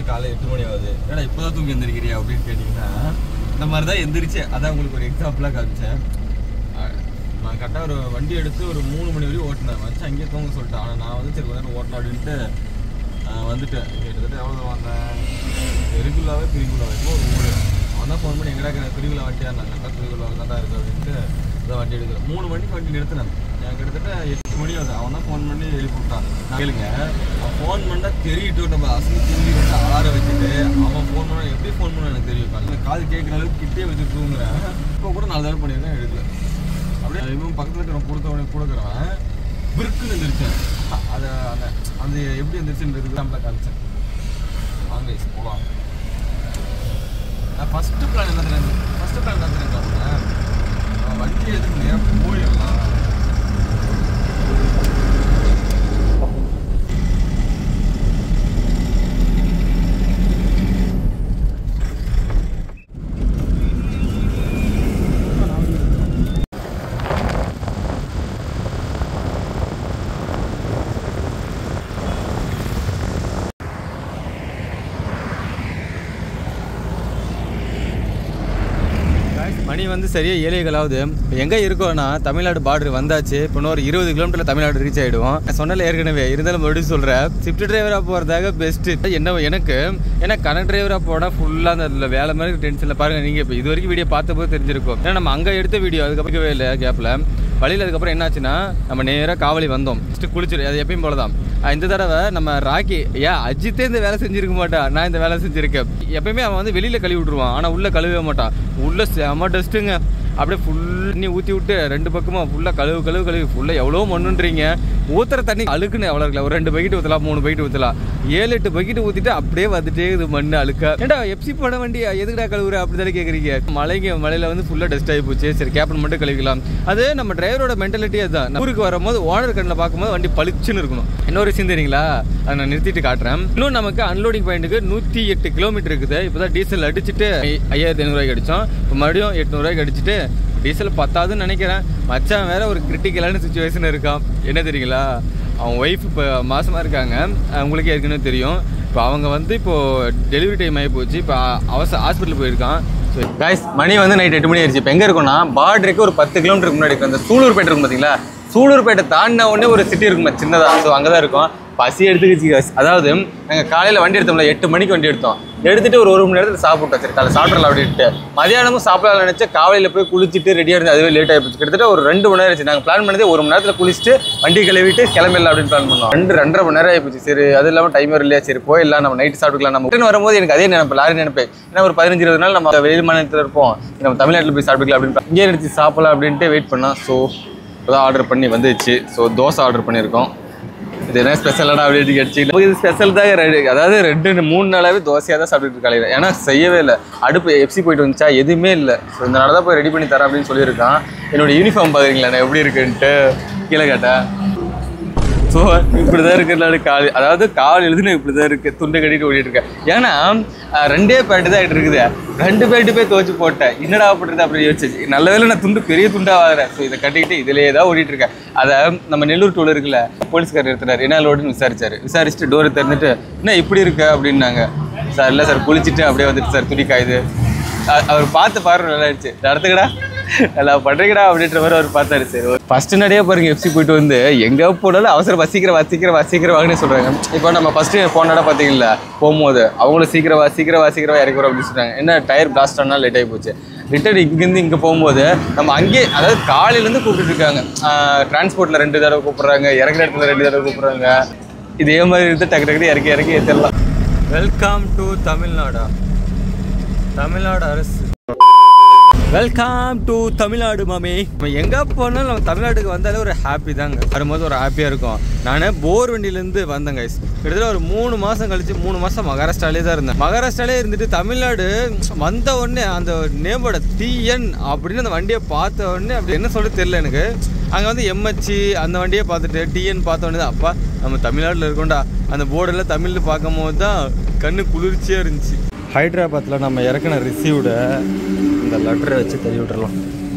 வந்து காலை எட்டு மணி ஆகுது ஏன்னா இப்போதான் தூங்கி எந்திரிக்கிறியா அப்படின்னு கேட்டிங்கன்னா இந்த மாதிரி தான் எந்திரிச்சேன் அதான் உங்களுக்கு ஒரு எக்ஸாம்பிளாக காமிச்சேன் அஹ் நான் கரெக்டாக ஒரு வண்டி எடுத்து ஒரு மூணு மணி வரையும் ஓட்டினேன் வச்சு அங்கேயே தூங்க சொல்லிட்டேன் ஆனால் நான் வந்து சரி கொஞ்ச நேரம் ஓட்டலாம் அப்படின்ட்டு அஹ் வந்துட்டேன் கிட்டத்தட்ட எவ்வளோ தூரம் வந்தேன் பெருங்குள்ளாவே பிரிங்குள்ளாவே இப்போ ஒரு ஊர் அவன் தான் ஃபோன் பண்ணி எங்கடா இருக்கிற பிரிகுலா வண்டியா நான் கரெக்டாக பிரிகுலா தான் இருக்கு அப்படின்ட்டு இதான் வண்டி எடுக்கிறேன் மூணு மணிக்கு வண்டி நிறுத்தினேன் நான் கிட்டத்தட்ட எட்டு மணி ஆகுது அவன் தான் ஃபோன் பண்ணி எழுப்பி விட்டான் நான் கேளுங்க அவன் ஃபோன் பண்ணால் தெரியட்டும் நம்ம அசந்து தூங்கி வந்து ஆற வச்சுட்டு அவன் ஃபோன் பண்ணா எப்படி ஃபோன் பண்ண எனக்கு தெரியும் காலையில காது கேட்குற அளவுக்கு கிட்டே வச்சு தூங்குறேன் இப்போ கூட நாலு தடவை பண்ணியிருக்கேன் எடுக்கல அப்படியே இவன் பக்கத்தில் இருக்கிற கொடுத்தவனே கொடுக்குறவன் பிற்குன்னு எந்திரிச்சேன் அதை அந்த அந்த எப்படி எந்திரிச்சுன்றது நம்மள காமிச்சேன் வாங்க போகலாம் நான் ஃபஸ்ட்டு பிளான் என்ன தெரியும் ஃபஸ்ட்டு பிளான் என்ன தெரியும் நான் வண்டி எடுத்து நேரம் போயிடலாம் மணி வந்து சரியா ஏழைகளாவது இப்போ எங்கே இருக்கோம்னா தமிழ்நாடு பார்டர் வந்தாச்சு இப்போ இன்னொரு இருபது கிலோமீட்டரில் தமிழ்நாடு ரீச் ஆகிடுவோம் சொன்னல ஏற்கனவே இருந்தாலும் மறுபடியும் சொல்கிறேன் ஷிஃப்ட் டிரைவராக போகிறதாக பெஸ்ட்டு என்ன எனக்கு ஏன்னா கனெக்ட் டிரைவராக போனால் ஃபுல்லாக அந்த வேலை மாதிரி டென்ஷனில் பாருங்கள் நீங்கள் இப்போ இது வரைக்கும் வீடியோ பார்த்தபோது தெரிஞ்சிருக்கும் ஏன்னா நம்ம அங்கே எடுத்த வீடியோ அதுக்கப்புறம் இல்லை கேப்பில் வழியில் அதுக்கப்புறம் என்னாச்சுன்னா நம்ம நேராக காவலி வந்தோம் ஃபஸ்ட்டு குளிச்சிரு அது எப்பயும் போல தான் அஹ் இந்த தடவை நம்ம ராக்கி ஏன் அஜித்தே இந்த வேலை செஞ்சிருக்க மாட்டான் நான் இந்த வேலை செஞ்சிருக்கேன் எப்பயுமே அவன் வந்து வெளியில் கழுவி விட்ருவான் ஆனால் உள்ளே கழுவவே மாட்டான் உள்ளே செம டஸ்ட்டுங்க அப்படியே ஃபுல் தண்ணி ஊற்றி விட்டு ரெண்டு பக்கமாக ஃபுல்லாக கழுவு கழுவு கழுவி ஃபுல்லாக எவ்வளோ மண்ணுன்றீங்க ஊற்றுற தண்ணி அழுக்குன்னு எவ்வளோ இருக்கல ஒரு ரெண்டு பக்கெட் ஊற்றலாம் மூணு பக்கெட் ஊற்றலாம் ஏழு எட்டு பக்கெட் ஊற்றிட்டு அப்படியே வந்துட்டே இது மண் அழுக்க ஏன்டா எப்சி போட வண்டி எதுக்குடா கழுவுற அப்படி தானே கேட்குறீங்க மலைங்க மலையில் வந்து ஃபுல்லாக டஸ்ட் ஆகி போச்சு சரி கேப்டன் மட்டும் கழுவிக்கலாம் அது நம்ம டிரைவரோட மென்டாலிட்டி அதுதான் ஊருக்கு வரும்போது ஓனர் கண்ணில் பார்க்கும்போது வண்டி பளிச்சுன்னு இருக்கணும் இன்னொரு விஷயம் தெரியுங்களா அதை நான் நிறுத்திட்டு காட்டுறேன் இன்னும் நமக்கு அன்லோடிங் பாயிண்ட்டுக்கு நூற்றி எட்டு கிலோமீட்டர் இருக்குது இப்போ தான் டீசல் அடிச்சுட்டு ஐ- ஐயாயிரத்தி ஐநூறுரூவாய்க்கு அடித்தோம் இப்போ மறுபடியும் எட்நூறுவாய்க்கு அடிச்சுட்டு டீசல் பத்தாதுன்னு நினைக்கிறேன் மச்சான் வேற ஒரு கிரிட்டிக்கலான சுச்சுவேஷன் இருக்கான் என்ன தெரியுங்களா அவன் ஒய்ஃப் இப்போ மாசமாக இருக்காங்க அஹ் உங்களுக்கு ஏற்கனவே தெரியும் இப்போ அவங்க வந்து இப்போது டெலிவரி டைம் ஆகி போச்சு இப்போ அவசர ஹாஸ்பிட்டல் போயிருக்கான் ஸோ காய்ஸ் மணி வந்து நைட் எட்டு மணி ஆயிடுச்சு இப்போ எங்கே இருக்கோம்னா பார்டருக்கு ஒரு பத்து கிலோமீட்டருக்கு முன்னாடி இருக்கு அந்த சூலூர்பேட்டை இருக்கும் பார்த்தீங்களா சூலூர்பேட்டை தாண்டின உடனே ஒரு சிட்டி இருக்குமா சின்னதாக ஸோ அங்கே தான் இருக்கும் பசி எடுத்துக்கிச்சு guys. அதாவது நாங்கள் காலையில் வண்டி எடுத்தோம்ல எட்டு மணிக்கு வண்டி எடுத்தோம் எடுத்துட்டு ஒரு ஒரு மணி நேரத்தில் சாப்பிட்டோம் சரி காலை சாப்பிடலாம் அப்படின்ட்டு மதியானமும் சாப்பிடலாம் நினச்சா காலையில் போய் குளிச்சுட்டு ரெடியாக இருந்து அதுவே லேட் ஆகி போச்சு கிட்டத்தட்ட ஒரு ரெண்டு மணி நேரம் ஆச்சு நாங்கள் பிளான் பண்ணதே ஒரு மணி நேரத்தில் குளிச்சுட்டு வண்டி கழுவிட்டு கிளம்பிடலாம் அப்படின்னு பிளான் பண்ணோம் ரெண்டு ரெண்டரை மணி நேரம் ஆகிப்போச்சு சரி அது இல்லாமல் டைம் இல்லையா சரி போயிடலாம் நம்ம நைட் சாப்பிட்டுக்கலாம் நம்ம ரிட்டர்ன் வரும்போது எனக்கு அதே நினைப்பு லாரி நினைப்பேன் ஏன்னா ஒரு பதினஞ்சு இருபது நாள் நம்ம வெளி மாநிலத்தில் இருப்போம் நம்ம தமிழ்நாட்டில் போய் சாப்பிட்டுக்கலாம் அப்படின்னு இங்கே நிறுத்தி சாப்பிடலாம் அப்படின்ட்டு வெயிட் பண்ணோம் ஸோ இப்போதான் ஆர்டர் பண்ணி வந்துச்சு ஸோ தோசை ஆர்டர் பண்ணியிருக்கோம் இது என்ன ஸ்பெஷலாடா அப்படின்னு கேட்டுச்சு நமக்கு இது ஸ்பெஷல் தான் ரெண்டு அதாவது ரெண்டு மூணு நாளாவே தோசையாக தான் சாப்பிட்டுட்டு காலையில் ஏன்னா செய்யவே இல்லை அடுப்பு எஃப்சி போயிட்டு வந்துச்சா எதுவுமே இல்லை ஸோ இதனால தான் போய் ரெடி பண்ணி தரேன் அப்படின்னு சொல்லியிருக்கான் என்னோட யூனிஃபார்ம் பார்க்குறீங்களா நான் எப்படி இருக்குன்ட்டு கீழே கேட்டேன் ஸோ இப்படி தான் இருக்கிற கால் அதாவது கால் எழுதுன இப்படி தான் இருக்குது துண்டை கட்டிட்டு ஓடிட்டு இருக்கேன் ஏன்னா அஹ், ரெண்டே பேண்ட் தான் என்கிட்ட இருக்குது ரெண்டு பேண்ட்டு போய் துவச்சி போட்டேன் என்னடா பண்ணுறது அப்படி யோசிச்சு நல்ல வேளை நான் துண்டு பெரிய துண்டாக வாங்குறேன் ஸோ இதை கட்டிக்கிட்டு இதிலேயே தான் ஓடிட்டு இருக்கேன் அதை நம்ம நெல்லூர் டூல் இருக்குல்ல போலீஸ்காரர் எடுத்துட்டார் என்ன லோடுன்னு விசாரிச்சாரு விசாரிச்சுட்டு டோரை திறந்துட்டு என்ன இப்படி இருக்க அப்படின்னாங்க சார் இல்லை சார் குளிச்சுட்டு அப்படியே வந்துட்டு சார் துணி காயுது அ- அவர் பார்த்து பாரு நல்லா ஆயிடுச்சு நடத்துக்கடா நல்லா பண்றீங்கடா அப்படின்ற மாதிரி அவர் பார்த்தாரு சரி ஃபர்ஸ்ட் நடையே பாருங்க எஃப்சி போயிட்டு வந்து எங்க போனாலும் அவசரம் வசிக்கிற வசிக்கிற வசிக்கிற வாங்கன்னு சொல்றாங்க இப்போ நம்ம ஃபர்ஸ்ட் போன நட பார்த்தீங்களா போகும்போது அவங்களும் சீக்கிரம் வா சீக்கிரம் வா சீக்கிரம் வா இறக்கி வரோம் அப்படின்னு சொல்றாங்க என்ன டயர் பிளாஸ்ட் ஆனால் லேட் ஆகி போச்சு ரிட்டர்ன் இங்கேருந்து இங்கே போகும்போது நம்ம அங்கேயே அதாவது காலையிலேருந்து கூப்பிட்டு இருக்காங்க டிரான்ஸ்போர்ட்டில் ரெண்டு தடவை கூப்பிட்றாங்க இறக்குற இடத்துல ரெண்டு தடவை கூப்பிட்றாங்க இதே மாதிரி இருந்து டக்கு டக்கு இறக்கி இறக்கி ஏற்றிடலாம் வெல்கம் டு தமிழ்நாடா தமிழ்நாடு அரசு வெல்கம் டு தமிழ்நாடு மாமி நம்ம எங்கே போனாலும் நம்ம தமிழ்நாட்டுக்கு வந்தாலே ஒரு ஹாப்பி தாங்க வரும்போது ஒரு ஹாப்பியாக இருக்கும் நான் போர் வண்டியிலேருந்து வந்தேன் கைஸ் கிட்டத்தட்ட ஒரு மூணு மாதம் கழிச்சு மூணு மாதம் மகாராஷ்டிராலே தான் இருந்தேன் மகாராஷ்டிராலே இருந்துட்டு தமிழ்நாடு வந்த உடனே அந்த நேமோட டிஎன் அப்படின்னு அந்த வண்டியை பார்த்த உடனே அப்படி என்ன சொல்ல தெரியல எனக்கு அங்கே வந்து எம்ஹெச்சி அந்த வண்டியை பார்த்துட்டு டிஎன் பார்த்த உடனே தான் அப்பா நம்ம தமிழ்நாட்டில் இருக்கோம்டா அந்த போர்டெல்லாம் தமிழில் பார்க்கும் போது தான் கண்ணு குளிர்ச்சியாக இருந்துச்சு ஹைதராபாத்தில் நம்ம இறக்கின ரிசீவ்ட இந்த லெட்டரை வச்சு தள்ளி விட்டுறலாம்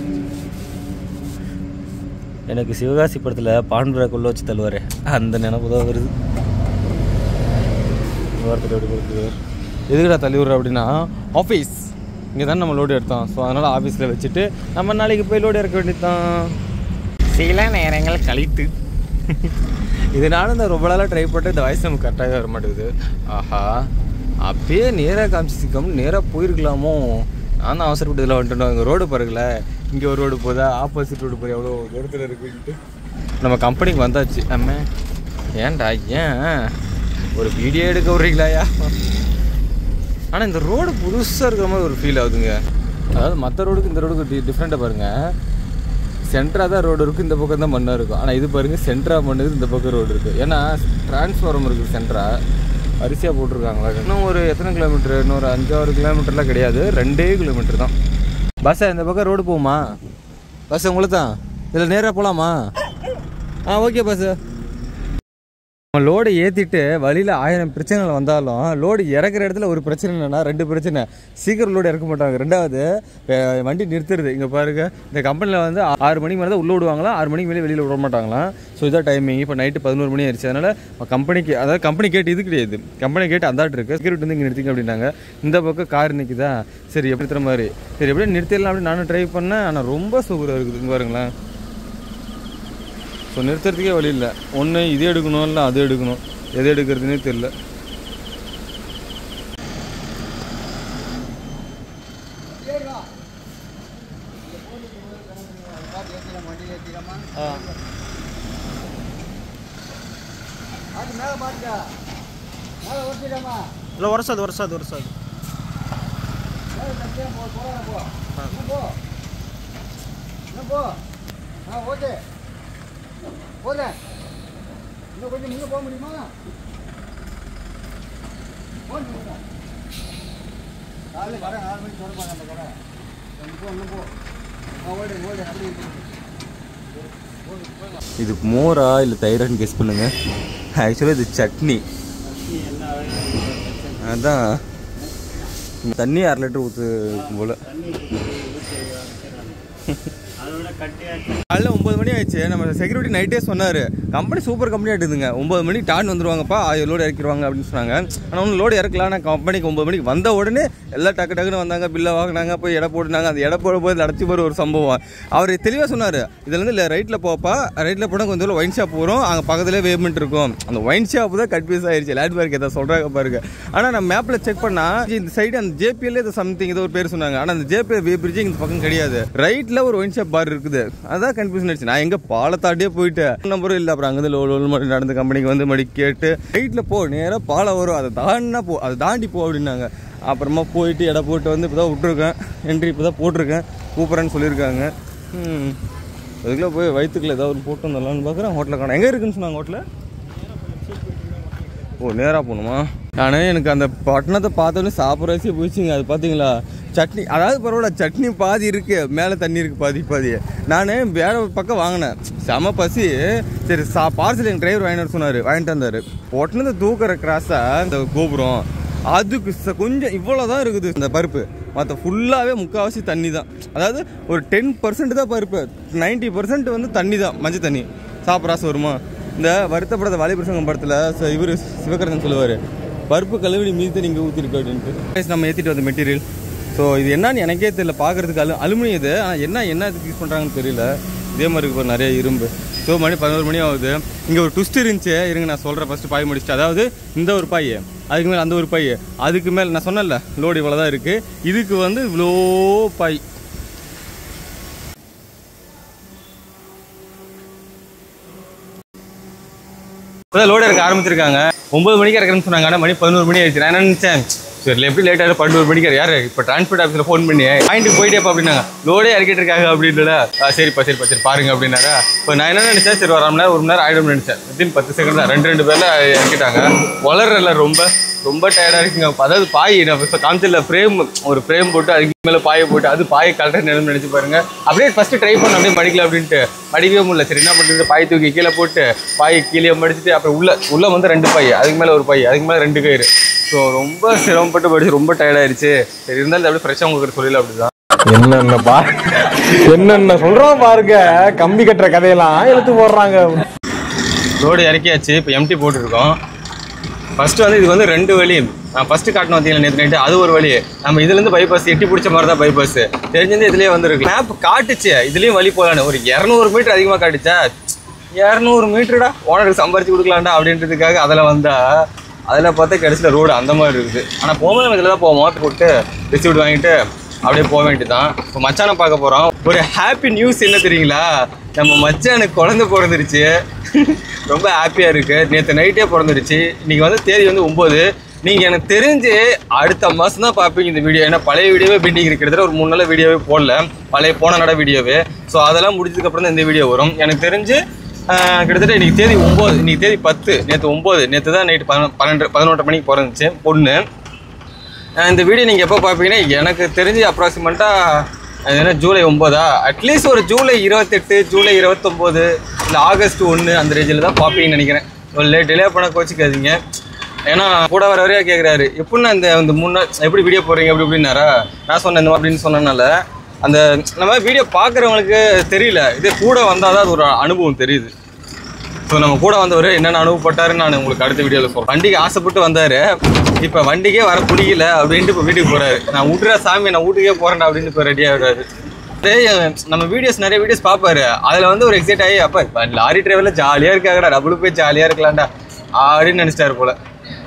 எனக்கு சிவகாசி படத்தில் பாண்டுராக் உள்ள வச்சு தள்ளுவார் அந்த நினப்பு தான் வருது வார்த்தை எப்படி கொடுக்குது எதுக்குடா தள்ளி விட்ற அப்படின்னா ஆஃபீஸ் இங்கே தான் நம்ம லோடு எடுத்தோம் ஸோ அதனால் ஆஃபீஸில் வச்சுட்டு நம்ம நாளைக்கு போய் லோடு இறக்க வேண்டியதுதான் சில நேரங்கள் கழித்து இதனால இந்த ரொம்ப நாளாக ட்ரை பண்ணிட்டு இந்த வயசு நமக்கு கரெக்டாகவே வர மாட்டேங்குது ஆஹா அப்பயே நேராக காமிச்சிருக்கோம் நேராக போயிருக்கலாமோ நான் தான் அவசரப்பட்டு இதில் வந்துட்டோம் இங்கே ரோடு பாருங்கள இங்கே ஒரு ரோடு போதா ஆப்போசிட் ரோடு போய் எவ்வளோ தூரத்தில் இருக்குன்ட்டு நம்ம கம்பெனிக்கு வந்தாச்சு அம்மா ஏன்டா ஏன் ஒரு வீடியோ எடுக்க விட்றீங்களாயா ஆனால் இந்த ரோடு புதுசாக இருக்கிற மாதிரி ஒரு ஃபீல் ஆகுதுங்க அதாவது மற்ற ரோடுக்கு இந்த ரோடுக்கு டி டிஃப்ரெண்ட்டாக பாருங்கள் சென்டராக தான் ரோடு இருக்குது இந்த பக்கம் தான் மண்ணாக இருக்கும் ஆனால் இது பாருங்கள் சென்டராக மண்ணு இந்த பக்கம் ரோடு இருக்குது ஏன்னா டிரான்ஸ்ஃபார்மர் இருக்குது சென்டரா அரிசியாக போட்டிருக்காங்களா இன்னும் ஒரு எத்தனை கிலோமீட்டர் இன்னொரு அஞ்சாறு கிலோமீட்டர்லாம் கிடையாது ரெண்டே கிலோமீட்டர் தான் பஸ்ஸா இந்த பக்கம் ரோடு போகுமா பஸ் உங்களுக்கு தான் இதில் நேராக போகலாமா ஆ ஓகே பஸ்ஸு லோடு ஏற்றிட்டு வழியில் ஆயிரம் பிரச்சனைகள் வந்தாலும் லோடு இறக்குற இடத்துல ஒரு பிரச்சனை என்னன்னா ரெண்டு பிரச்சனை சீக்கிரம் லோடு இறக்க மாட்டாங்க ரெண்டாவது அஹ், வண்டி நிறுத்துறது இங்கே பாருங்க இந்த கம்பெனியில் வந்து ஆறு மணிக்கு மேலே தான் உள்ளே விடுவாங்களா ஆறு மணிக்கு மேலே வெளியில் விட மாட்டாங்களாம் ஸோ இதான் டைமிங் இப்போ நைட்டு பதினோரு மணி ஆயிடுச்சு அதனால் கம்பெனிக்கு அதாவது கம்பெனி கேட்டு இது கிடையாது கம்பெனி கேட்டு அந்தாட்டு இருக்குது செக்யூரிட்டி வந்து இங்கே நிறுத்திங்க அப்படின்னாங்க இந்த பக்கம் கார் நிற்குதா சரி எப்படி தர மாதிரி சரி எப்படியே நிறுத்திடலாம் அப்படின்னு நானும் ட்ரை பண்ணேன் ஆனால் ரொம்ப சூப்பராக இருக்குது இங்கே பாருங்களேன் ஸோ நிறுத்துறதுக்கே வழி இல்லை ஒன்று இது எடுக்கணும் இல்லை அது எடுக்கணும் எது எடுக்கிறதுனே தெரில இல்லை வருஷம் அது வருஷம் அது வருஷம் அது ஓகே போதும் இன்னும் கொஞ்சம் முன்னே போக முடியுமா காலையில் வரேன் நாலு மணிக்கு தொடர்பாங்க அந்த கடை ஒன்று போ ஒன்று போ ஆ ஓடு ஓடு அப்படி இருக்கு இது மோரா இல்லை தயிரான்னு கெஸ் பண்ணுங்க ஆக்சுவலாக இது சட்னி அதான் தண்ணி அரை லிட்டர் ஊற்று போல் அதோட கட்டியாக காலைல ஒம்பது மணி ஆயிடுச்சு நம்ம செக்யூரிட்டி நைட்டே சொன்னார் கம்பெனி சூப்பர் கம்பெனி ஆகிட்டுதுங்க ஒம்பது மணிக்கு டான் வந்துருவாங்கப்பா ஆயிரம் லோடு இறக்கிடுவாங்க அப்படின்னு சொன்னாங்க ஆனால் ஒன்றும் லோடு இறக்கலாம் நான் கம்பெனிக்கு ஒம்பது மணிக்கு வந்த உடனே எல்லாம் டக்கு டக்குன்னு வந்தாங்க பில்லை வாங்கினாங்க போய் எடை போட்டுனாங்க அந்த எடை போட போது நடத்தி போகிற ஒரு சம்பவம் அவர் தெளிவாக சொன்னார் இதுலேருந்து இல்லை ரைட்டில் போப்பா ரைட்டில் போனால் கொஞ்சம் தூரம் ஒயின் ஷாப் வரும் அங்கே பக்கத்துலேயே வேமெண்ட் இருக்கும் அந்த ஒயின் ஷாப் தான் கன்ஃபியூஸ் ஆயிடுச்சு லேண்ட் மார்க் எதாவது சொல்கிறாங்க பாருங்க ஆனால் நான் மேப்பில் செக் பண்ணால் இந்த சைடு அந்த ஜேபிஎல் இது சம்திங் ஏதோ ஒரு பேர் சொன்னாங்க ஆனால் அந்த ஜேபிஎல் வே பிரிட்ஜ் இந்த பக்கம் கிடையாது ரைட்டில் ஒரு ஒயின் ஷாப் பார் இருக்குது அதான் கன்ஃபியூஷன் ஆயிடுச்சு நான் எங்கே பாலத்தாட்டியே போயிட்டு நம்பரும் இல்லை அப்புறம் அங்கேருந்து லோ லோ மட்டும் நடந்த கம்பெனிக்கு வந்து மடி கேட்டு ரைட்டில் போ நேராக பாலம் வரும் அதை தாண்டினா போ அதை தாண்டி போ அப்படின்னாங்க அப்புறமா போயிட்டு எடை போட்டு வந்து இப்போ தான் விட்ருக்கேன் என்ட்ரி இப்போ தான் போட்டிருக்கேன் கூப்பிட்றேன்னு சொல்லியிருக்காங்க ம் அதுக்குள்ளே போய் வயிற்றுக்குள்ள ஏதாவது ஒரு போட்டு வந்துடலாம்னு பார்க்குறேன் ஹோட்டலில் காணும் எங்கே இருக்குன்னு சொன்னாங்க ஹோட்டலில் ஓ நேராக போகணுமா நான் எனக்கு அந்த பட்டணத்தை பார்த்தோன்னே சாப்பிட்றச்சே போயிடுச்சுங்க அது பார்த்தீங்களா சட்னி அதாவது பரவாயில்ல சட்னி பாதி இருக்கு மேலே தண்ணி இருக்கு பாதி பாதி நான் வேற ஒரு பக்கம் வாங்கினேன் செம பசி சரி சா பார்சல் எங்கள் டிரைவர் வாங்கிட்டு வர சொன்னார் வாங்கிட்டு வந்தார் பொட்டினத்தை தூக்குற கிராஸாக இந்த கோபுரம் அதுக்கு ச- கொஞ்சம் இவ்வளோ தான் இருக்குது இந்த பருப்பு மற்ற ஃபுல்லாகவே முக்கால்வாசி தண்ணி தான் அதாவது ஒரு டென் பர்சன்ட் தான் பருப்பு நைன்ட்டி பர்சன்ட் வந்து தண்ணி தான் மஞ்சள் தண்ணி சாப்பிட்றாசு வருமா இந்த வருத்தப்படாத வாலிபுரசங்கம் படத்தில் இவர் சிவகரன் சொல்லுவார் பருப்பு கழுவி மீதி தண்ணி இங்கே ஊற்றிருக்கு அப்படின்ட்டு Guys, நம்ம ஏற்றிட்டு வந்த மெட்டீரியல் ஸோ இது என்னன்னு எனக்கே தெரியல பார்க்கறதுக்கு அலு அலுமினியம் இது ஆனால் என்ன என்ன இதுக்கு யூஸ் பண்ணுறாங்கன்னு தெரியல இதே மாதிரி இருக்கு பாரு நிறைய இரும்பு ஸோ மணி பதினோரு மணி ஆகுது இங்கே ஒரு ட்விஸ்ட் இருந்துச்சு இருங்க நான் சொல்கிறேன் ஃபஸ்ட்டு பாய் முடிச்சுட்டு அதாவது இந்த ஒரு பாய் அதுக்கு மேலே அந்த ஒரு பாய் அதுக்கு மேலே நான் சொன்னேன்ல லோடு இவ்வளோ தான் இருக்குது இதுக்கு வந்து இவ்வளோ பாய் இப்போதான் லோடு இறக்க ஆரம்பிச்சிருக்காங்க ஒன்பது மணிக்கு இறக்குறேன்னு சொன்னாங்க ஆனால் மணி பதினோரு மணி ஆயிடுச்சு நான் என்ன நினச்சேன் சரி எப்படி லேட் ஆகிடும் பன்னெண்டு மணிக்கு யார் இப்போ டிரான்ஸ்போர்ட் ஆஃபீஸில் ஃபோன் பண்ணி பாயிண்ட்டுக்கு போயிட்டேப்பா அப்படின்னாங்க லோடே இறக்கிட்டு இருக்காங்க அப்படின்றல "ஆ, சரிப்பா சரிப்பா சரி பாருங்க அப்படின்னாரா இப்போ நான் என்ன நினச்சேன் சரி ஒரு அரை மணி நேரம் ஒரு மணி நேரம் ஆயிடும்னு நினச்சேன் வித்தின் பத்து செகண்ட் தான் ரெண்டு ரெண்டு பேரில் இறக்கிட்டாங்க வளரல ரொம்ப ரொம்ப டயர்டாக இருக்குங்க அதாவது பாய் நான் இப்போ காமிச்சில் ஃப்ரேம் ஒரு ஃப்ரேம் போட்டு அதுக்கு மேலே பாயை போட்டு அது பாயை கலர் நினைவு நினச்சி பாருங்க அப்படியே ஃபஸ்ட்டு ட்ரை பண்ண அப்படியே மடிக்கல அப்படின்ட்டு மடிக்கவே முடியல சரி என்ன பண்ணுறது பாய் தூக்கி கீழே போட்டு பாய் கீழே மடிச்சுட்டு அப்புறம் உள்ள உள்ள வந்து ரெண்டு பாய் அதுக்கு மேலே ஒரு பாய் அதுக்கு மேலே ரெண்டு கயிறு ஸோ ரொம்ப சிரமப்பட்டு படிச்சு ரொம்ப டயர்டாயிருச்சு சரி இருந்தாலும் அப்படியே ஃப்ரெஷ்ஷாக உங்களுக்கு சொல்லல அப்படிதான் என்னென்ன பா என்னென்ன சொல்றான் பாருங்க கம்பி கட்டுற கதையெல்லாம் எடுத்து போடுறாங்க ரோடு இறக்கியாச்சு இப்போ எம்டி போட்டுருக்கோம் ஃபர்ஸ்ட் வந்து இது வந்து ரெண்டு வழி நான் ஃபர்ஸ்ட் காட்டின பார்த்தீங்களா நேற்று நைட்டு அது ஒரு வழி நம்ம இதுலேருந்து பைபாஸ் எட்டி பிடிச்ச மாதிரி தான் பைபாஸ் தெரிஞ்சிருந்து இதுலேயே வந்துருக்கு மேப் காட்டுச்சு இதுலேயும் வழி போகலான்னு ஒரு இரநூறு மீட்டர் அதிகமாக காட்டுச்சா இரநூறு மீட்டருடா ஓனருக்கு சம்பாரிச்சு கொடுக்கலாம்டா அப்படின்றதுக்காக அதில் வந்தா அதில் பார்த்தா கடைசியில் ரோடு அந்த மாதிரி இருக்குது ஆனால் போகும்போது நம்ம இதில் தான் போவோம் போட்டு ரிசீப்ட் வாங்கிட்டு அப்படியே போக வேண்டியதுதான் இப்போ மச்சானை பார்க்க போகிறோம் ஒரு ஹாப்பி நியூஸ் என்ன தெரியுங்களா நம்ம மச்சானுக்கு குழந்தை பிறந்துருச்சு ரொம்ப ஹாப்பியாக இருக்குது நேற்று நைட்டே பிறந்துருச்சு இன்னைக்கு வந்து தேதி வந்து ஒம்பது நீங்கள் எனக்கு தெரிஞ்சு அடுத்த மாதம் தான் பார்ப்பீங்க இந்த வீடியோ ஏன்னா பழைய வீடியோவே பெண்டிங் இருக்கிறதுல ஒரு மூணு நாள் வீடியோவே போடல பழைய போன நட வீடியோவே ஸோ அதெல்லாம் முடிச்சதுக்கப்புறம் தான் இந்த வீடியோ வரும் எனக்கு தெரிஞ்சு ஆஹ், கிட்டத்தட்ட இன்னைக்கு தேதி ஒம்பது இன்னைக்கு தேதி பத்து நேற்று ஒம்பது நேற்று தான் நைட்டு பன்னெண்டு பதினொன்றரை மணிக்கு பிறந்துச்சு பொண்ணு அஹ் இந்த வீடியோ நீங்கள் எப்போ பார்ப்பீங்கன்னா எனக்கு தெரிஞ்சு அப்ராக்சிமேட்டாக என்ன ஜூலை ஒம்போதா அட்லீஸ்ட் ஒரு ஜூலை இருபத்தெட்டு ஜூலை இருபத்தொம்போது இல்லை ஆகஸ்ட் ஒன்று அந்த ரேஞ்சில் தான் பார்ப்பீங்கன்னு நினைக்கிறேன் ஒரு லேட் டிலே பண்ண கோச்சிக்காதீங்க ஏன்னா கூட வர வரையா கேட்குறாரு எப்படின்னா இந்த இந்த முன்னே எப்படி வீடியோ போடுறீங்க அப்படி இப்படின்னாரா நான் சொன்னேன் இந்த மாதிரி அப்படின்னு சொன்னனால அந்த நம்ம வீடியோ பார்க்குறவங்களுக்கு தெரியல இதே கூட வந்தால் தான் அது ஒரு அனுபவம் தெரியுது ஸோ நம்ம கூட வந்தவர் என்னென்ன அனுபவப்பட்டாருன்னு நான் உங்களுக்கு அடுத்த வீடியோவில் சொல்கிறேன் வண்டிக்கு ஆசைப்பட்டு வந்தார் இப்போ வண்டிக்கே வர பிடிக்கல அப்படின்ட்டு இப்போ வீட்டுக்கு போகிறாரு நான் விட்டுற சாமி நான் வீட்டுக்கே போகிறேன்டா அப்படின்னு இப்போ ரெடி ஆகிடுறாரு நம்ம வீடியோஸ் நிறைய வீடியோஸ் பார்ப்பாரு அதில் வந்து ஒரு எக்ஸைட் ஆகி அப்போ லாரி டிரைவரில் ஜாலியாக இருக்காங்கடா டபுள் போய் ஜாலியாக இருக்கலாம்டா அப்படின்னு நினச்சிட்டாரு போல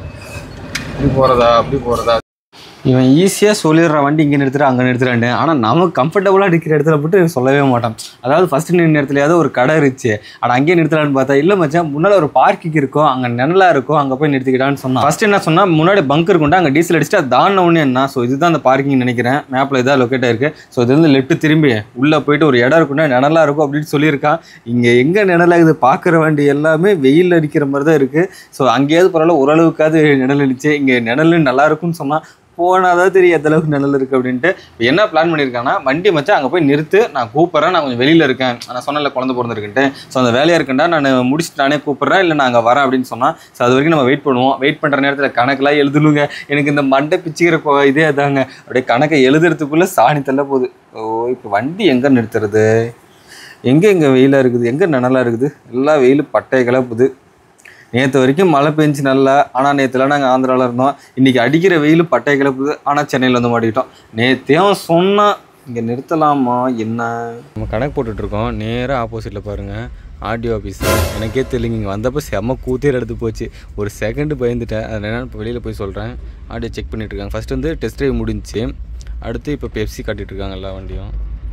இப்படி போகிறதா அப்படி போகிறதா இவன் ஈஸியாக சொல்லிடுற வண்டி இங்கே நிறுத்துற அங்கே நிறுத்துறான்னு ஆனால் நமக்கு கம்ஃபர்டபுளாக நிற்கிற இடத்துல மட்டும் சொல்லவே மாட்டான் அதாவது ஃபஸ்ட்டு நின்று இடத்துலையாவது ஒரு கடை இருந்துச்சு அட அங்கேயே நிறுத்தலான்னு பார்த்தா இல்லை மச்சான் முன்னால் ஒரு பார்க்கிங் இருக்கும் அங்கே நிழலாக இருக்கும் அங்கே போய் நிறுத்திக்கிட்டான்னு சொன்னான் ஃபர்ஸ்ட் என்ன சொன்னால் முன்னாடி பங்க் இருக்கும்டா அங்கே டீசல் அடிச்சுட்டு அது தாண்டின உடனே என்ன ஸோ இதுதான் அந்த பார்க்கிங் நினைக்கிறேன் மேப்பில் இதாக லொக்கேட் ஆயிருக்கு ஸோ இது வந்து லெஃப்ட் திரும்பி உள்ளே போயிட்டு ஒரு இடம் இருக்குன்னா நிழலாக இருக்கும் அப்படின்னு சொல்லியிருக்கான் இங்கே எங்கே நிழலாகுது பார்க்குற வண்டி எல்லாமே வெயில் அடிக்கிற மாதிரி தான் இருக்குது ஸோ அங்கேயாவது பரவாயில்ல ஓரளவுக்காவது நிழல் அடிச்சு இங்கே நிழல் நல்லா இருக்கும்னு சொன்னால் போனாதான் தெரியும் எந்த அளவுக்கு நிழல் இருக்குது அப்படின்ட்டு இப்போ என்ன பிளான் பண்ணியிருக்காங்கன்னா வண்டி மச்சான் அங்கே போய் நிறுத்து நான் கூப்பிட்றேன் நான் கொஞ்சம் வெளியில் இருக்கேன் நான் சொன்னல குழந்தை பிறந்திருக்குன்ட்டு ஸோ அந்த வேலையாக இருக்கேன்டா நான் முடிச்சுட்டு நானே கூப்பிட்றேன் இல்லை நான் அங்கே வரேன் அப்படின்னு சொன்னால் ஸோ அது வரைக்கும் நம்ம வெயிட் பண்ணுவோம் வெயிட் பண்ணுற நேரத்தில் கணக்கெல்லாம் எழுதணுங்க எனக்கு இந்த மண்டை பிச்சுக்கிற கொ- இதே அதாங்க அப்படியே கணக்கை எழுதுறதுக்குள்ளே சாணி தள்ள போகுது ஓ இப்போ வண்டி எங்கே நிறுத்துறது எங்கே எங்கே வெயிலாக இருக்குது எங்கே நிழலாக இருக்குது எல்லாம் வெயில் பட்டைய கிளப்புது நேற்று வரைக்கும் மழை பெஞ்சு நல்லா ஆனால் நேற்றுலாம் நாங்கள் ஆந்திராவில் இருந்தோம் இன்றைக்கி அடிக்கிற வெயில் பட்டை கிளப்புது ஆனால் சென்னையில் வந்து மாட்டிக்கிட்டோம் நேற்றையும் சொன்னால் இங்கே நிறுத்தலாமா என்ன நம்ம கணக்கு போட்டுட்ருக்கோம் நேராக ஆப்போசிட்டில் பாருங்கள் ஆர்டிஓ ஆஃபீஸ் எனக்கே தெரியல இங்கே வந்தப்போ செம்ம கூத்தேர் எடுத்து போச்சு ஒரு செகண்டு பயந்துட்டேன் அது என்னென்னு இப்போ வெளியில் போய் சொல்கிறேன் ஆடியோ செக் பண்ணிட்டு இருக்காங்க ஃபர்ஸ்ட் வந்து டெஸ்ட் ட்ரைவ் முடிஞ்சுச்சு அடுத்து இப்போ பெப்சி காட்டிட்டு இருக்காங்க எல்லா வண்டியும்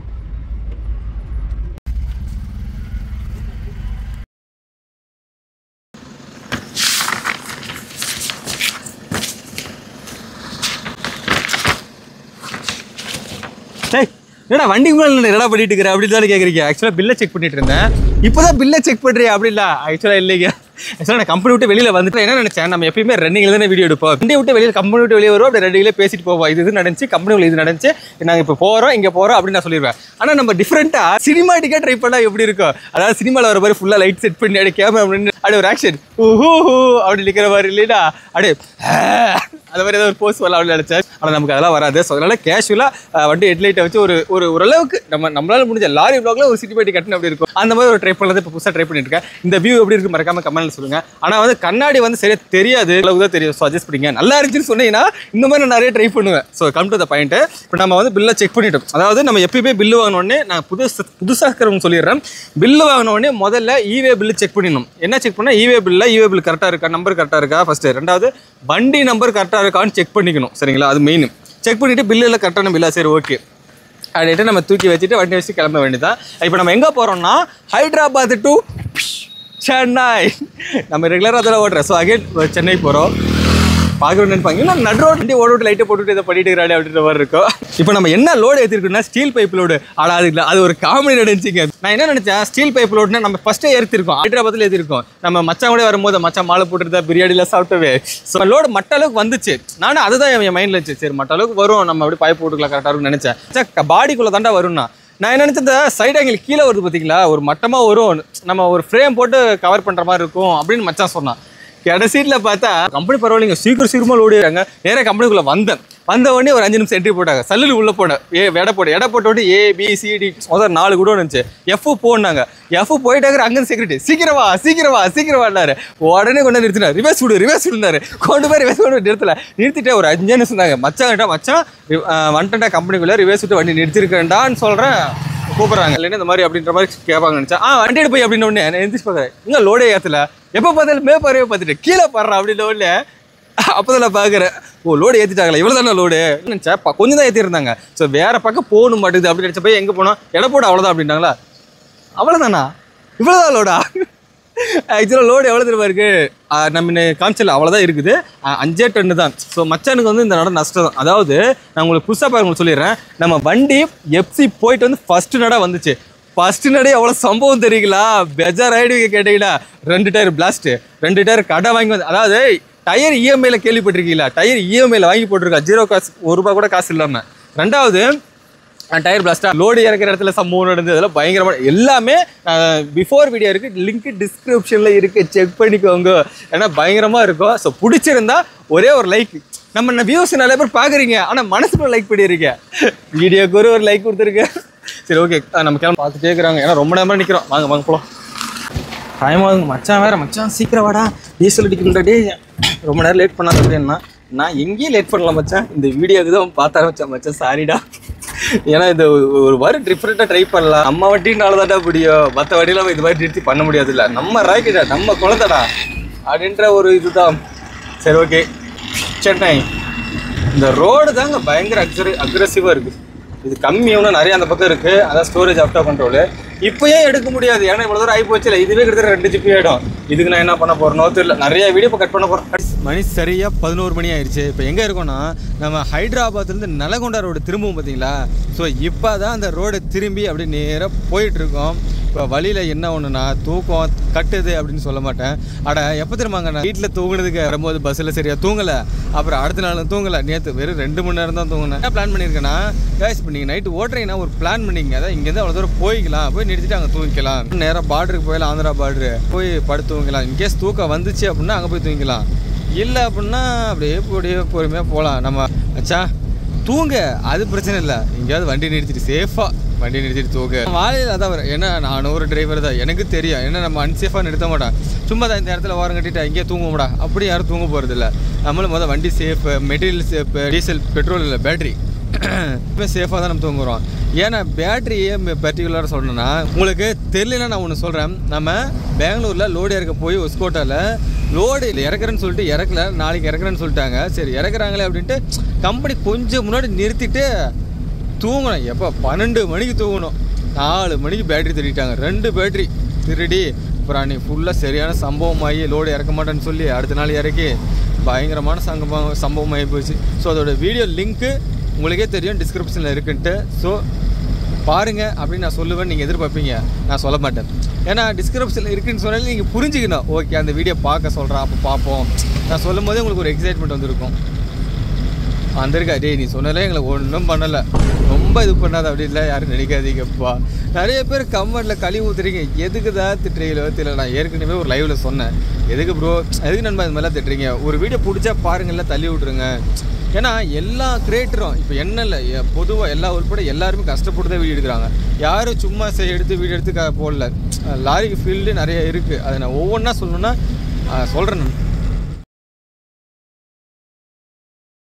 டேய் என்னடா வண்டிக்கு மேலே என்னடா பண்ணிட்டு இருக்கிற அப்படின்னு தானே கேட்குறீங்க ஆக்சுவலாக பில்லை செக் பண்ணிட்டு இருந்தேன் இப்போ தான் பில்லை செக் பண்ணுறியா அப்படி இல்லை ஆக்சுவலாக இல்லைங்க ஆக்சுவலாக நான் கம்பெனி விட்டு வெளியில் வந்துட்டு என்ன நினச்சேன் நம்ம எப்பயுமே ரன்னிங்கில் தானே வீடியோ எடுப்போம் வண்டி விட்டு வெளியில் கம்பெனி விட்டு வெளியே வரும் அப்படி ரன்னிங்லேயே பேசிட்டு போவோம் இது இது நடந்துச்சு கம்பெனியில் இது நடந்துச்சு நாங்கள் இப்போ போகிறோம் இங்கே போகிறோம் அப்படின்னு நான் சொல்லிடுவேன் ஆனால் நம்ம டிஃப்ரெண்ட்டாக சினிமாட்டிக்காக ட்ரை பண்ணால் எப்படி இருக்கும் அதாவது சினிமாவில் வர மாதிரி ஃபுல்லாக லைட் செட் பண்ணி அப்படியே கேமரா அப்படின்னு அப்படியே ஒரு ஆக்ஷன் ஊஹூ அப்படி நிற்கிற மாதிரி இல்லைடா அப்படியே அந்த மாதிரி ஏதாவது ஒரு போஸ்ட் வரலாம் அப்படின்னு நினச்சேன் ஆனால் நமக்கு அதெல்லாம் வராது ஸோ அதனால கேஷுவலாக வண்டி ஹெட்லைட்டை வச்சு ஒரு ஒரு ஓரளவுக்கு நம்ம நம்மளால முடிஞ்ச லாரி ப்ளாக்ல ஒரு சிட்டி பேட்டி கட்டின அப்படி இருக்கும் அந்த மாதிரி ஒரு ட்ரை பண்ணது இப்போ புதுசாக ட்ரை பண்ணிட்டு இருக்கேன் இந்த வியூ எப்படி இருக்கு மறக்காம கமெண்ட்ல சொல்லுங்க ஆனால் வந்து கண்ணாடி வந்து சரியா தெரியாது அளவுக்கு தான் தெரியும் ஸோ அட்ஜஸ்ட் பண்ணிங்க நல்லா இருந்துச்சுன்னு சொன்னீங்கன்னா இந்த மாதிரி நான் நிறைய ட்ரை பண்ணுவேன் so come to the point இப்போ நம்ம வந்து பில்லை செக் பண்ணிட்டோம் அதாவது நம்ம எப்பயுமே பில்லு வாங்கினோடனே நான் புதுசு புதுசாக இருக்கிறவங்க சொல்லிடுறேன் பில்லு வாங்கினோடனே முதல்ல இவே பில்லு செக் பண்ணிடணும் என்ன செக் பண்ணால் இவே பில்ல இவே பில் கரெக்டாக இருக்கா நம்பர் கரெக்டாக இருக்கா ஃபஸ்ட்டு ரெண்டாவது வண்டி நம்பர் கரெக்டாக இருக்கான்னு செக் பண்ணிக்கணும் சரிங்களா அது மெயின் செக் பண்ணிவிட்டு பில்லில் கரெக்டான பில்லா சரி ஓகே அப்படின்ட்டு நம்ம தூக்கி வச்சுட்டு வண்டி வச்சு கிளம்ப வேண்டியதான் இப்போ நம்ம எங்கே போகிறோம்னா ஹைதராபாத் டு சென்னை நம்ம ரெகுலராக அதில் ஓட்டுறோம் ஸோ அகைன் சென்னை போகிறோம் பார்க்குறோம் நினைப்பாங்க இல்லை நடு ரோட் வண்டி ஓட விட்டு லைட்டை போட்டுட்டு இதை பண்ணிட்டு இருக்கிறாரு அப்படின்ற மாதிரி இருக்கும் இப்போ நம்ம என்ன லோடு ஏற்றிருக்கோம்னா ஸ்டீல் பைப் லோடு ஆனால் அது இல்லை அது ஒரு காமெடி நடந்துச்சுங்க நான் என்ன நினச்சேன் ஸ்டீல் பைப் லோடுனா நம்ம ஃபஸ்ட்டே ஏற்றிருக்கோம் ஹைதராபாத்தில் ஏற்றிருக்கோம் நம்ம மச்சான் கூட வரும்போது மச்சான் மாலை போட்டுருந்தா பிரியாணியில் சாப்பிட்டவே ஸோ லோடு மட்ட அளவுக்கு வந்துச்சு நானும் அதுதான் என் மைண்டில் இருந்துச்சு சரி மட்ட அளவுக்கு வரும் நம்ம அப்படியே பைப் போட்டுக்கலாம் கரெக்டாக இருக்கும்னு நினச்சேன் பாடிக்குள்ளே தாண்டா வரும்னா நான் என்ன நினச்சேன் இந்த சைடு ஆங்கிள் கீழே வருது பார்த்தீங்களா ஒரு மட்டமாக வரும் நம்ம ஒரு ஃப்ரேம் போட்டு கவர் பண்ணுற மாதிரி இருக்கும் அப்படின்னு மச்சான் சொன்னான் கடைசியில் பார்த்தா கம்பெனி பரவாயில்லைங்க சீக்கிரம் சீக்கிரமாக லோடிடுறாங்க நேராக கம்பெனிக்குள்ளே வந்தேன் வந்த உடனே ஒரு அஞ்சு நிமிஷம் என்ட்ரி போட்டாங்க சல்லுல உள்ள போனேன் ஏ எடை போட எடை போட்ட உடனே ஏ பி சிடி முதல் நாலு கூட இருந்துச்சு எஃப் போனாங்க எஃப் போயிட்டாங்க அங்கே செக்யூரிட்டி சீக்கிரம் வா சீக்கிரம் வா சீக்கிரம் வாடாரு உடனே கொண்டு வந்து நிறுத்தினார் ரிவர்ஸ் விடு ரிவர்ஸ் விடுனாரு கொண்டு போய் ரிவர்ஸ் விடு நிறுத்தல நிறுத்திட்டு ஒரு அஞ்சு நிமிஷம் தாங்க மச்சான் கிட்ட மச்சான் ரி- ஆ, வந்துட்டேன்டா கம்பெனிக்குள்ளே ரிவர்ஸ் விட்டு வண்டி நிறுத்திருக்கேன்டான்னு சொல்கிறேன் கூப்பிட்றாங்க இல்லைன்னா இந்த மாதிரி அப்படின்ற மாதிரி கேட்பாங்க நினச்சா ஆ வண்டி எடுத்து போய் அப்படின்னு உடனே எந்திரிச்சு பார்க்குறேன் இங்கே லோடே ஏற்றல எப்போ பார்த்தாலும் மே பறவை பார்த்துட்டு கீழே படுறா அப்படின்னு உடனே அப்போதான் நான் பார்க்குறேன் ஓ லோடு ஏற்றிட்டாங்களா இவ்வளோ தானே லோடு நினச்சா கொஞ்சம் தான் ஏற்றிருந்தாங்க ஸோ வேற பக்கம் போகணும் மாட்டேங்குது அப்படின்னு நினச்ச போய் எங்கே போனோம் எடை போட அவ்வளோதான் அப்படின்ட்டாங்களா அவ்வளோதானா இவ்வளோதான் லோடா ஆக்சுவலாக லோடு எவ்வளோ தெரியுமா இருக்கு ஆ, நம்ம காமிச்சல அவ்வளோதான் இருக்குது ஆ, அஞ்சே டன்னு தான் ஸோ மச்சானுக்கு வந்து இந்த நடம் நஷ்டம் தான் அதாவது நான் உங்களுக்கு புதுசாக பாருங்க உங்களுக்கு சொல்லிடுறேன் நம்ம வண்டி எஃப்சி போயிட்டு வந்து ஃபர்ஸ்ட் நட வந்துச்சு ஃபர்ஸ்ட் நடை எவ்வளோ சம்பவம் தெரியுங்களா பெஜார் ஆயிடுவீங்க கேட்டீங்களா ரெண்டு டயர் பிளாஸ்ட் ரெண்டு டயர் கடை வாங்கி வந்து அதாவது டயர் இஎம்ஐல கேள்விப்பட்டிருக்கீங்களா டயர் இஎம்ஐல வாங்கி போட்டிருக்கா ஜீரோ காசு ஒரு ரூபாய் கூட காசு இல்லாமல் ரெண்டாவது டயர் பிளாஸ்டா லோடு இறக்குற இடத்துல சம்பவம் நடந்தது அதெல்லாம் பயங்கரமான எல்லாமே பிஃபோர் வீடியோ இருக்கு லிங்க் டிஸ்கிரிப்ஷன்ல இருக்கு செக் பண்ணிக்கோங்க ஏன்னா பயங்கரமா இருக்கும் ஸோ பிடிச்சிருந்தா ஒரே ஒரு லைக் நம்ம வியூஸ் நிறைய பேர் பார்க்குறீங்க ஆனால் மனசுக்குள்ள லைக் பண்ணிடுறீங்க வீடியோக்கு ஒரு ஒரு லைக் கொடுத்துருங்க சரி ஓகே நம்ம கிளம்ப பார்த்துட்டே இருக்கிறாங்க ஏன்னா ரொம்ப நேரமாக நிற்கிறோம் வாங்க வாங்க போகலாம் டைம் ஆகுங்க மச்சான் வேற மச்சான் சீக்கிரம் வாடா டீசல் அடிக்கின்ற டே ரொம்ப நேரம் லேட் பண்ணாத அப்படின்னா நான் எங்கேயும் லேட் பண்ணல மச்சான் இந்த வீடியோக்கு தான் பார்த்து ஆரம்பிச்சேன் மச்சான் சாரிடா ஏன்னா இந்த ஒரு வாரம் டிஃப்ரெண்ட்டாக ட்ரை பண்ணலாம் நம்ம வண்டினால தான்டா முடியும் மற்ற வண்டியில இது மாதிரி நிறுத்தி பண்ண முடியாதுல்ல நம்ம ராய்க்கிட்டா நம்ம குழந்தைடா அப்படின்ற ஒரு இதுதான் சரி ஓகே சென்னை இந்த ரோடு தாங்க பயங்கர அக்சரி அக்ரெசிவாக இருக்குது இது கம்மியாகவும் நிறைய அந்த பக்கம் இருக்குது அதான் ஸ்டோரேஜ் ஆஃப்டா கண்ட்ரோலு இப்போயே எடுக்க முடியாது ஏன்னா இவ்வளோ தூரம் ஆகி போச்சு இதுவே கிட்டத்தட்ட ரெண்டு ஜிபி ஆகிடும் இதுக்கு நான் என்ன பண்ண போகிறேனோ தெரியல நிறைய வீடியோ இப்போ கட் பண்ண போகிறேன் மணி சரியாக பதினோரு மணி ஆயிடுச்சு இப்போ எங்கே இருக்கோம்னா நம்ம ஹைதராபாத்லேருந்து நலகொண்டா ரோடு திரும்பவும் பார்த்தீங்களா ஸோ இப்போ தான் அந்த ரோடு திரும்பி அப்படி நேராக போயிட்டுருக்கோம் இப்போ வழியில் என்ன ஒன்றுனா தூக்கம் கட்டுது அப்படின்னு சொல்ல மாட்டேன் அட எப்போ தெரியுமாங்க நான் வீட்டில் தூங்குனதுக்கு வரும்போது பஸ்ஸில் சரியாக தூங்கலை அப்புறம் அடுத்த நாள் தூங்கலை நேற்று வெறும் ரெண்டு மணி நேரம் தான் தூங்கினேன் என்ன பிளான் பண்ணியிருக்கேன்னா கேஸ் இப்போ நீங்கள் நைட்டு ஓட்டுறீங்கன்னா ஒரு பிளான் பண்ணிங்க அதான் இங்கேருந்து அவ்வளோ தூரம் போய்க்கலாம் போய் நிறுத்திட்டு அங்கே தூங்கிக்கலாம் நேராக பார்டருக்கு போயிடலாம் ஆந்திரா பார்டரு போய் படுத்து தூங்கிக்கலாம் இன்கேஸ் தூக்கம் வந்துச்சு அப்படின்னா அங்கே போய் தூங்கிக்கலாம் இல்லை அப்படின்னா அப்படியே அப்படியே பொறுமையாக போகலாம் நம்ம அச்சா தூங்க அது பிரச்சனை இல்லை எங்கேயாவது வண்டி நிறுத்திட்டு சேஃபாக வண்டி நிறுத்திட்டு தூங்க வாழையில் அதான் வரும் ஏன்னா நான் ஒரு டிரைவர் தான் எனக்கு தெரியும் ஏன்னா நம்ம அன்சேஃபாக நிறுத்த மாட்டோம் சும்மா தான் இந்த இடத்துல ஓரம் கட்டிட்டு அங்கேயே தூங்குவோம்டா அப்படி யாரும் தூங்க போகிறது இல்லை நம்மளும் முதல் வண்டி safe material safe diesel petrol இல்லை பேட்டரி இப்போ சேஃபாக தான் நம்ம தூங்குறோம் ஏன்னா பேட்டரியே பர்டிகுலராக சொல்லணும்னா உங்களுக்கு தெரியலன்னா நான் ஒன்று சொல்கிறேன் நம்ம பெங்களூரில் லோடு இறக்க போய் ஒஸ்கோட்டாவில் லோடு இல்லை இறக்குறேன்னு சொல்லிட்டு இறக்கல நாளைக்கு இறக்குறேன்னு சொல்லிட்டாங்க சரி இறக்குறாங்களே அப்படின்ட்டு கம்பெனி கொஞ்சம் முன்னாடி நிறுத்திட்டு தூங்கணும் எப்போ பன்னெண்டு மணிக்கு தூங்கணும் நாலு மணிக்கு பேட்டரி திருடிட்டாங்க ரெண்டு பேட்டரி திருடி அப்புறம் அன்றைக்கி ஃபுல்லாக சரியான சம்பவம் ஆகி லோடு இறக்க மாட்டேன்னு சொல்லி அடுத்த நாள் இறக்கி பயங்கரமான சம்பவம் சம்பவம் ஆகி போச்சு ஸோ அதோட வீடியோ லிங்க்கு உங்களுக்கே தெரியும் டிஸ்கிரிப்ஷனில் இருக்குன்ட்டு ஸோ பாருங்க அப்படின்னு நான் சொல்லுவேன் நீங்கள் எதிர்பார்ப்பீங்க நான் சொல்ல மாட்டேன் ஏன்னா டிஸ்கிரிப்ஷனில் இருக்குன்னு சொன்னாலும் நீங்கள் புரிஞ்சுக்கணும் ஓகே அந்த வீடியோ பார்க்க சொல்கிறேன் அப்போ பார்ப்போம் நான் சொல்லும் போதே உங்களுக்கு ஒரு எக்ஸைட்மெண்ட் வந்திருக்கும் வந்திருக்கா டேய் நீ சொன்னாலே எங்களுக்கு ஒன்றும் பண்ணலை ரொம்ப இது பண்ணாத அப்படி இல்லை யாரும் நினைக்காதீங்கப்பா நிறைய பேர் கமெண்ட்டில் கழுவி ஊத்துறீங்க எதுக்கு தான் திட்டுறீங்களோ தெரியல நான் ஏற்கனவே ஒரு லைவில் சொன்னேன் எதுக்கு ப்ரோ எதுக்கு நண்பா இது மாதிரிலாம் திட்டுறீங்க ஒரு வீடியோ பிடிச்சா பாருங்கள்ல தள்ளி விட்ருங்க ஏன்னா எல்லா கிரியேட்டரும் இப்போ என்ன இல்லை பொதுவாக எல்லா உள்பட எல்லாருமே கஷ்டப்பட்டு தான் வீடியோ எடுக்கிறாங்க யாரும் சும்மா சரி எடுத்து வீடியோ எடுத்து க- போடல லாரிக்கு ஃபீல்டு நிறைய இருக்குது அதை நான் ஒவ்வொன்றா சொல்லணுன்னா சொல்கிறேன்